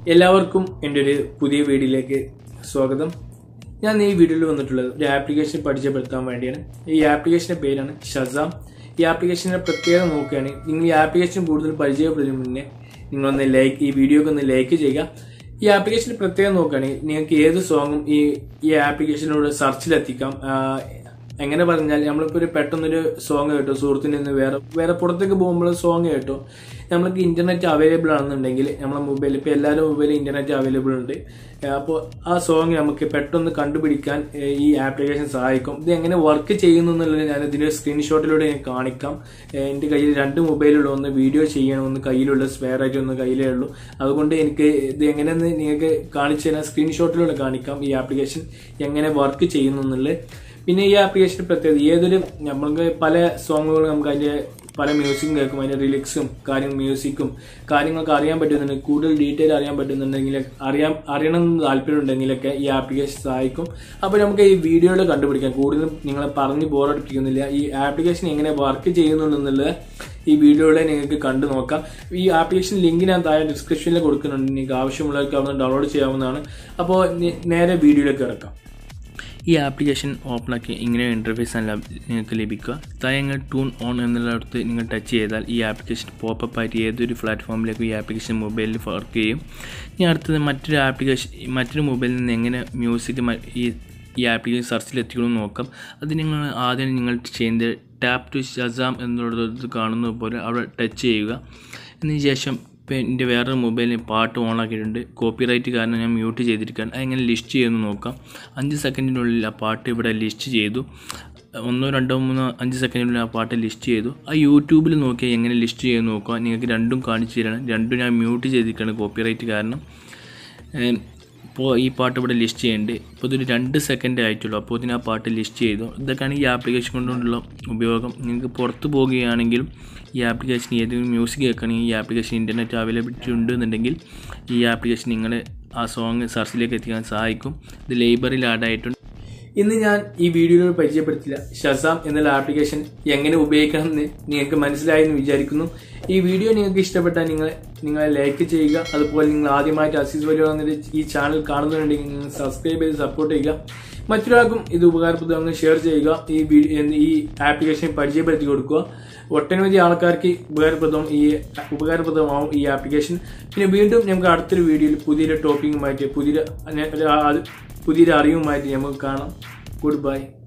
എല്ലാവർക്കും എൻ്റെ ഒരു പുതിയ വീഡിയോയിലേക്ക് സ്വാഗതം ഞാൻ ഈ വീഡിയോയിൽ വന്നിട്ടുള്ളത് ഒരു ആപ്ലിക്കേഷൻ പരിചയപ്പെടുത്താൻ വേണ്ടിയാണ് ഈ ആപ്ലിക്കേഷന്റെ പേരാണ് ഷസാം ഈ ആപ്ലിക്കേഷന്റെ പ്രത്യേകത നോക്കുകയാണെങ്കിൽ നിങ്ങൾ ഈ ആപ്ലിക്കേഷൻ കൂടുതൽ പരിചയപ്പെടുന്നതിന് മുന്നേ നിങ്ങളൊന്ന് ലൈക്ക് ഈ വീഡിയോക്ക് ഒന്ന് ലൈക്ക് ചെയ്യുക ഈ ആപ്ലിക്കേഷന്റെ പ്രത്യേകത നോക്കുകയാണെങ്കിൽ നിങ്ങൾക്ക് ഏത് സോങ്ങും ഈ ഈ ആപ്ലിക്കേഷനിലൂടെ സെർച്ചിലെത്തിക്കാം ആഹ് എങ്ങനെ പറഞ്ഞാൽ നമ്മളിപ്പോ ഒരു പെട്ടെന്നൊരു സോങ് കേട്ടോ സുഹൃത്തിൽ നിന്ന് വേറെ വേറെ പുറത്തേക്ക് പോകുമ്പോൾ സോങ് കേട്ടോ നമ്മൾക്ക് ഇന്റർനെറ്റ് അവൈലബിൾ ആണെന്നുണ്ടെങ്കിൽ നമ്മളെ മൊബൈലിൽ ഇപ്പൊ എല്ലാവരും മൊബൈലിൽ ഇന്റർനെറ്റ് അവൈലബിൾ ഉണ്ട് അപ്പോൾ ആ സോങ് നമുക്ക് പെട്ടെന്ന് കണ്ടുപിടിക്കാൻ ഏഹ്, ഈ ആപ്ലിക്കേഷൻ സഹായിക്കും ഇത് എങ്ങനെ വർക്ക് ചെയ്യുന്നു എന്നുള്ളത് ഞാൻ ഇതിന്റെ സ്ക്രീൻഷോട്ടിലൂടെ ഞാൻ കാണിക്കാം ഏഹ്, എന്റെ കയ്യിൽ രണ്ട് മൊബൈലുള്ള ഒന്ന് വീഡിയോ ചെയ്യണം ഒന്ന് കയ്യിലുള്ള സ്പെയർ ആയിട്ട് ഒന്ന് കയ്യിലേ ഉള്ളൂ അതുകൊണ്ട് എനിക്ക് ഇത് എങ്ങനെയെന്ന് നിങ്ങൾക്ക് കാണിച്ചു തരാൻ സ്ക്രീൻഷോട്ടിലൂടെ കാണിക്കാം ഈ ആപ്ലിക്കേഷൻ എങ്ങനെ വർക്ക് ചെയ്യുന്നു എന്നുള്ളത് പിന്നെ ഈ ആപ്ലിക്കേഷൻ പ്രത്യേകത ഏതൊരു നമ്മൾക്ക് പല സോങ്ങുകളും നമുക്ക് അതിന്റെ പല മ്യൂസിക്കും കേൾക്കും അതിന്റെ റിലിക്സും കാര്യം മ്യൂസിക്കും കാര്യങ്ങളൊക്കെ അറിയാൻ പറ്റുന്നുണ്ട് കൂടുതൽ ഡീറ്റെയിൽ അറിയാൻ പറ്റുന്നുണ്ടെങ്കിൽ അറിയാൻ അറിയണം എന്ന് താല്പര്യമുണ്ടെങ്കിലൊക്കെ ഈ ആപ്ലിക്കേഷൻ സഹായിക്കും അപ്പോൾ നമുക്ക് ഈ വീഡിയോയിൽ കണ്ടുപിടിക്കാം കൂടുതലും നിങ്ങളെ പറഞ്ഞ് ബോറടിപ്പിക്കുന്നില്ല ഈ ആപ്ലിക്കേഷൻ എങ്ങനെ വർക്ക് ചെയ്യുന്നുണ്ടെന്നുള്ളത് ഈ വീഡിയോയിലൂടെ നിങ്ങൾക്ക് കണ്ടു നോക്കാം ഈ ആപ്ലിക്കേഷൻ ലിങ്ക് ഞാൻ താഴെ ഡിസ്ക്രിപ്ഷനിൽ കൊടുക്കുന്നുണ്ട് നിങ്ങൾക്ക് ആവശ്യമുള്ളവർക്ക് അവിടെ ഡൗൺലോഡ് ചെയ്യാവുന്നതാണ് അപ്പോൾ നേരെ വീഡിയോയിലേക്ക് ഇറക്കാം ഈ ആപ്ലിക്കേഷൻ ഓപ്പൺ ആക്കി ഇങ്ങനെ ഇൻ്റർഫേസ് ആണ് ലഭ- നിങ്ങൾക്ക് ലഭിക്കുക താഴെ നിങ്ങൾ ടൂൺ ഓൺ എന്നുള്ളിടത്ത് നിങ്ങൾ ടച്ച് ചെയ്താൽ ഈ ആപ്ലിക്കേഷൻ പോപ്പപ്പ് ആയിട്ട് ഏതൊരു പ്ലാറ്റ്ഫോമിലേക്കും ഈ ആപ്ലിക്കേഷൻ മൊബൈലിൽ വർക്ക് ചെയ്യും ഇനി അടുത്തത് മറ്റൊരു ആപ്ലിക്കേഷൻ മറ്റൊരു മൊബൈലിൽ നിന്ന് എങ്ങനെ മ്യൂസിക് ഈ ഈ ആപ്ലിക്കേഷൻ സെർച്ചിൽ എത്തിക്കണമെന്ന് നോക്കാം അത് നിങ്ങൾ ആദ്യം നിങ്ങൾ ചെയ്യുന്നത് ടാപ്പ് ടു ഷസാം എന്നുള്ളത് കാണുന്നത് പോലെ അവിടെ ടച്ച് ചെയ്യുക അതിന് ശേഷം ഇപ്പം എൻ്റെ വേറൊരു മൊബൈലിൽ പാട്ട് ഓൺ ആക്കിയിട്ടുണ്ട് കോപ്പിറൈറ്റ് കാരണം ഞാൻ മ്യൂട്ട് ചെയ്തിരിക്കുകയാണ് അതെങ്ങനെ ലിസ്റ്റ് ചെയ്യുമെന്ന് നോക്കാം അഞ്ച് സെക്കൻഡിനുള്ളിൽ ആ പാട്ട് ഇവിടെ ലിസ്റ്റ് ചെയ്തു ഒന്നോ രണ്ടോ മൂന്നോ അഞ്ച് സെക്കൻഡിനുള്ളിൽ ആ പാട്ട് ലിസ്റ്റ് ചെയ്തു ആ യൂട്യൂബിൽ നോക്കിയാൽ എങ്ങനെ ലിസ്റ്റ് ചെയ്യുമെന്ന് നോക്കുക നിങ്ങൾക്ക് രണ്ടും കാണിച്ചു തരണം രണ്ടും ഞാൻ മ്യൂട്ട് ചെയ്തിരിക്കുകയാണ് കോപ്പിറൈറ്റ് കാരണം ഏം, ഇപ്പോൾ ഈ പാട്ട് ഇവിടെ ലിസ്റ്റ് ചെയ്യുന്നുണ്ട് ഇപ്പോൾ ഇതൊരു രണ്ട് സെക്കൻഡ് ആയിട്ടുള്ളൂ അപ്പോൾ ഇതിന് ആ പാട്ട് ലിസ്റ്റ് ചെയ്തു ഇതൊക്കെയാണ് ഈ ആപ്ലിക്കേഷൻ കൊണ്ടുള്ള ഉപയോഗം നിങ്ങൾക്ക് പുറത്ത് പോവുകയാണെങ്കിലും ഈ ആപ്ലിക്കേഷൻ ഏതെങ്കിലും മ്യൂസിക് കേൾക്കണമെങ്കിൽ ഈ ആപ്ലിക്കേഷൻ ഇൻ്റർനെറ്റ് അവൈലബിലിറ്റി ഉണ്ട് എന്നുണ്ടെങ്കിൽ ഈ ആപ്ലിക്കേഷൻ നിങ്ങൾ ആ സോങ് സെർച്ചിലേക്ക് എത്തിക്കാൻ സഹായിക്കും ഇത് ലൈബ്രറിയിൽ ആഡ് ആയിട്ടുണ്ട് ഇന്ന് ഞാൻ ഈ വീഡിയോയിൽ പരിചയപ്പെടുത്തില്ല ഷസാം എന്നുള്ള ആപ്ലിക്കേഷൻ എങ്ങനെ ഉപയോഗിക്കണം എന്ന് നിങ്ങൾക്ക് മനസ്സിലായി എന്ന് വിചാരിക്കുന്നു ഈ വീഡിയോ നിങ്ങൾക്ക് ഇഷ്ടപ്പെട്ടാൽ നിങ്ങൾ നിങ്ങളെ ലൈക്ക് ചെയ്യുക അതുപോലെ നിങ്ങൾ ആദ്യമായിട്ട് അസീസ് വലിയ എന്നൊരു ഈ ചാനൽ കാണുന്നുണ്ടെങ്കിൽ നിങ്ങൾ സബ്സ്ക്രൈബ് ചെയ്ത് സപ്പോർട്ട് ചെയ്യുക മറ്റൊരാൾക്കും ഇത് ഉപകാരപ്രദമെന്ന് ഷെയർ ചെയ്യുക ഈ വീഡിയോ ഈ ആപ്ലിക്കേഷൻ പരിചയപ്പെടുത്തി കൊടുക്കുക ഒട്ടനവധി ആൾക്കാർക്ക് ഉപകാരപ്രദം ഈ ഉപകാരപ്രദമാവും ഈ ആപ്ലിക്കേഷൻ പിന്നെ വീണ്ടും നമുക്ക് അടുത്തൊരു വീഡിയോയിൽ പുതിയൊരു ടോപ്പിക്കുമായിട്ട് പുതിയൊരു പുതിയൊരു അറിവുമായിട്ട് നമുക്ക് കാണാം ഗുഡ് ബൈ